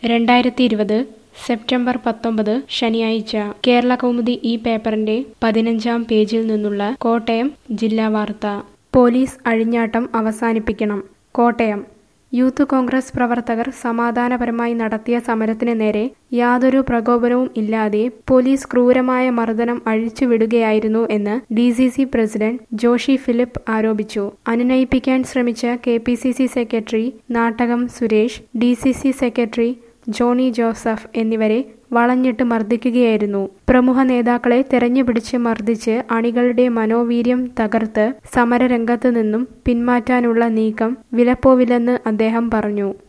രണ്ടായിരത്തി ഇരുപത് സെപ്റ്റംബർ പത്തൊമ്പത് ശനിയാഴ്ച കേരള കൗമുദി ഈ പേപ്പറിന്റെ പതിനഞ്ചാം പേജിൽ നിന്നുള്ള കോട്ടയം ജില്ലാ വാർത്ത പോലീസ് അഴിഞ്ഞാട്ടം അവസാനിപ്പിക്കണം കോട്ടയം യൂത്ത് കോൺഗ്രസ് പ്രവർത്തകർ സമാധാനപരമായി നടത്തിയ സമരത്തിന് നേരെ യാതൊരു പ്രകോപനവും ഇല്ലാതെ പോലീസ് ക്രൂരമായ മർദ്ദനം അഴിച്ചുവിടുകയായിരുന്നു എന്ന് D C C president Joshi Philip ആരോപിച്ചു അനുനയിപ്പിക്കാൻ ശ്രമിച്ച K P C C secretary Nattakam Suresh D C C secretary Johnny Joseph എന്നിവരെ വളഞ്ഞിട്ട് മർദ്ദിക്കുകയായിരുന്നു പ്രമുഖ നേതാക്കളെ തെരഞ്ഞുപിടിച്ച് മർദ്ദിച്ച് അണികളുടെ മനോവീര്യം തകർത്ത് സമരരംഗത്ത് നിന്നും പിന്മാറ്റാനുള്ള നീക്കം വിലപ്പോവില്ലെന്ന് അദ്ദേഹം പറഞ്ഞു